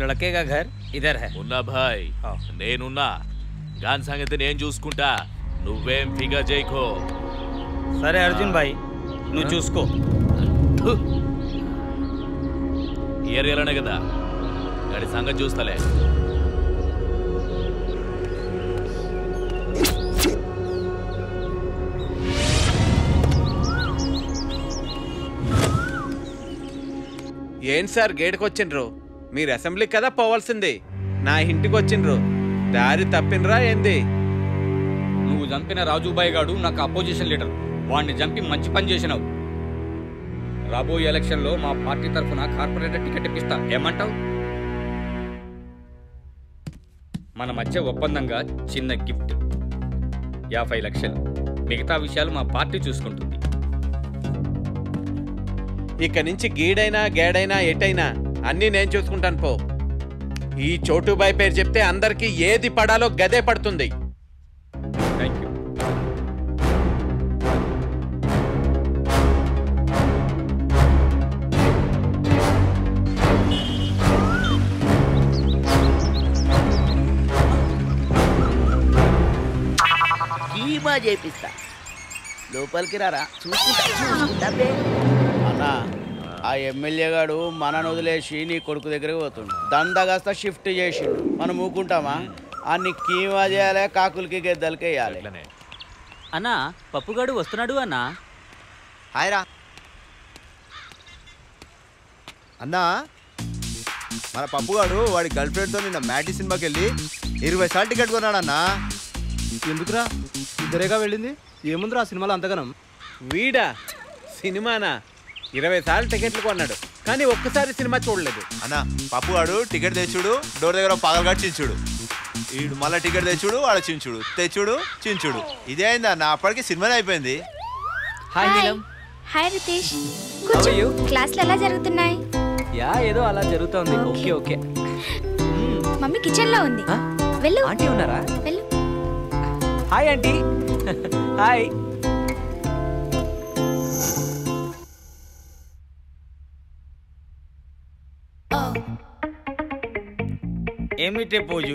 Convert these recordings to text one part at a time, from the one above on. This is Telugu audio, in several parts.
लड़के का घर इधर है ఉన్నా భాయ్ हाँ। నేనున్నా దాని సంగతి నేను చూసుకుంటా నువ్వేం ఫిగర్ చేయకో సరే అర్జున్ భాయ్ నువ్వు చూసుకో ఈ ఏరియాలోనే కదా గాడి సంగతి చూస్తలే ఏంటి సార్ గేట్కి వచ్చిండ్రు మీరు అసెంబ్లీకి కదా పోవాల్సింది నా ఇంటికి వచ్చిండ్రు దారి తప్పినరా ఏంది నువ్వు చంపిన రాజుబాయ్ గాడు నాకు అపోజిషన్ లీడర్ వాడిని చంపి మంచి పని చేసినావు రాబోయే ఎలక్షన్లో మా పార్టీ తరఫున కార్పొరేటర్ టికెట్ ఇప్పిస్తా ఏమంటావు మన మధ్య ఒప్పందంగా చిన్న గిఫ్ట్ యాభై లక్షలు మిగతా విషయాలు మా పార్టీ చూసుకుంటుంది ఇక నుంచి గీడైనా గేడైనా ఎటైనా అన్నీ నేను చూసుకుంటాను పో ఈ చోటుబాయ్ పేరు చెప్తే అందరికీ ఏది పడాలో గదే పడుతుంది థ్యాంక్ యూ కీమా చేపిస్తా లోపలికి రారా చూసుకుంటా చూసుకుంటా బే. అన్నా ఆ ఎమ్మెల్యే గాడు మనను వదిలేసి నీ కొడుకు దగ్గరికి పోతుండు దందగస్త షిఫ్ట్ చేసిండు మనం ఊకుంటామా అన్ని కీమా చేయాలి కాకులకి గెద్దలకి వేయాలి అట్లనే అన్నా పప్పుగాడు వస్తున్నాడు అన్నా హాయ్ రా అన్నా మన పప్పుగాడు వాడి గర్ల్ ఫ్రెండ్తో నిన్న మ్యాటి సినిమాకి వెళ్ళి ఇరవై సార్లు టికెట్ కొన్నాడన్నా ఎందుకురా ఇద్దరేగా వెళ్ళింది ఏముందిరా ఆ సినిమాలో అంతగనం వీడా సినిమానా ఇరవై సార్లు టికెట్లు కొన్నాడు కానీ ఒక్కసారి సినిమా చూడలేదు అన్న పప్పుగాడు టికెట్ తెచ్చుడు డోర్ దగ్గర పగలగాడు చించుడు ఈడు మళ్ళీ టికెట్ తెచ్చుడు వాడ చించుడు తెచ్చుడు చించుడు ఇదే అయింది అన్న అప్పటికి సినిమానే అయిపోయింది హాయ్ నీలం హాయ్ రితేష్ కూర్చో you? క్లాసులు ఎలా జరుగుతున్నాయి యా ఏదో అలా జరుగుతోంది ఓకే ఓకే మమ్మీ కిచెన్ లో ఉంది ఆ? వెళ్ళు ఆంటీ ఉన్నారా వెళ్ళు హాయ్ ఆంటీ హాయ్ ఏమిటే పూజు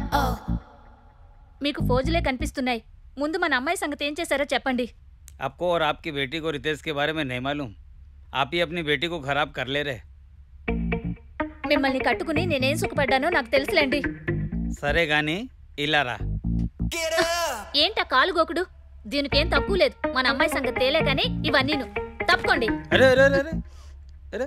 మీకు ఫోజులే కనిపిస్తున్నాయి ముందు మన అమ్మాయి సంగతి ఏం చేశారో చెప్పండి आपको और आपकी बेटी को रितेश के बारे में नहीं मालूम आप ही अपनी बेटी को खराब कर ले रहे మిమ్మల్ని కట్టుకుని నేనేం సుఖపడ్డానో నాకు తెలుసులేండి సరే గాని ఇలా రా ఏంటా కాలు గోకుడు దీనికేం తక్కువ లేదు మన అమ్మాయి సంగతి తేలే కానీ ఇవన్నీను తప్పుకోండి అరే అరే అరే అరే అరే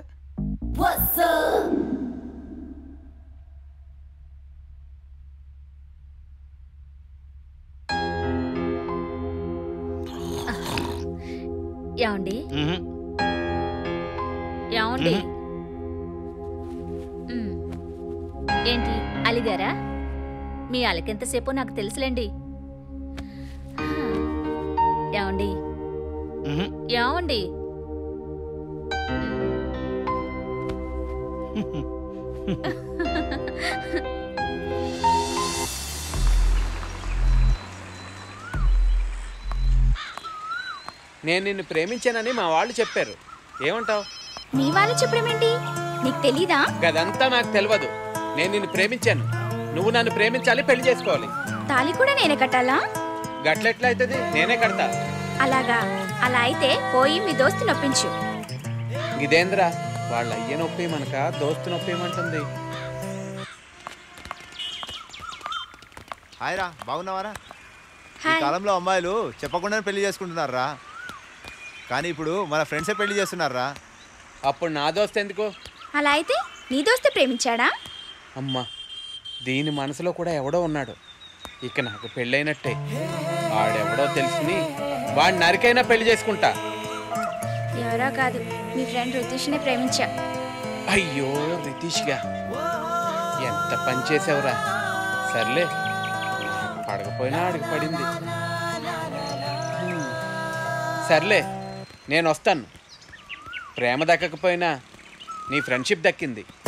ఏమండి మ్మ్. ఏమండి మ్. ఏంటి అలిగారా మీ అలకెంతసేపో నాకు తెలుసులేండి ఏమండి మ్మ్. ఏమండి నేను నిన్ను ప్రేమించానని మా వాళ్ళు చెప్పారు ఏమంటావు మీ వాళ్ళు చెప్పడం ఏంటి నీకు తెలీదా గదంతా నాకు తెలియదు నేను నిన్ను ప్రేమించాను నువ్వు నన్ను ప్రేమించాలి పెళ్లి చేసుకోవాలి తాళి కూడా నేనే కట్టాలా గట్లెట్లా అవుతుంది నేనే కడతా అలాగా అలా అయితే పోయి మీ దోస్తు నొప్పించు ఇదేంద్రా వాళ్ళ అయ్య నొప్పి మనక దోస్తు నొప్పి ఏమంటుంది హాయ్ రా బాగున్నావారా ఈ హాయ్ కాలంలో అమ్మాయిలు చెప్పకుండానే పెళ్లి చేసుకుంటున్నారా కానీ ఇప్పుడు మన ఫ్రెండ్సే పెళ్లి చేస్తున్నారా అప్పుడు నా దోస్తు ఎందుకు అలా అయితే నీ దోస్తు ప్రేమించాడా అమ్మా దీని మనసులో కూడా ఎవడో ఉన్నాడు ఇక నాకు పెళ్ళైనట్టే వాడెవడో తెలుసుకుని వాడి నరికైనా పెళ్లి చేసుకుంటా ఎవరో కాదు మీ ఫ్రెండ్ రుతీష్ని ప్రేమించా అయ్యో రితీష్గా ఎంత పని చేసావురా సర్లే నాకు పడకపోయినా ఆడికి పడింది హ్మ్. సర్లే నేను వస్తాను ప్రేమ దక్కకపోయినా నీ ఫ్రెండ్షిప్ దక్కింది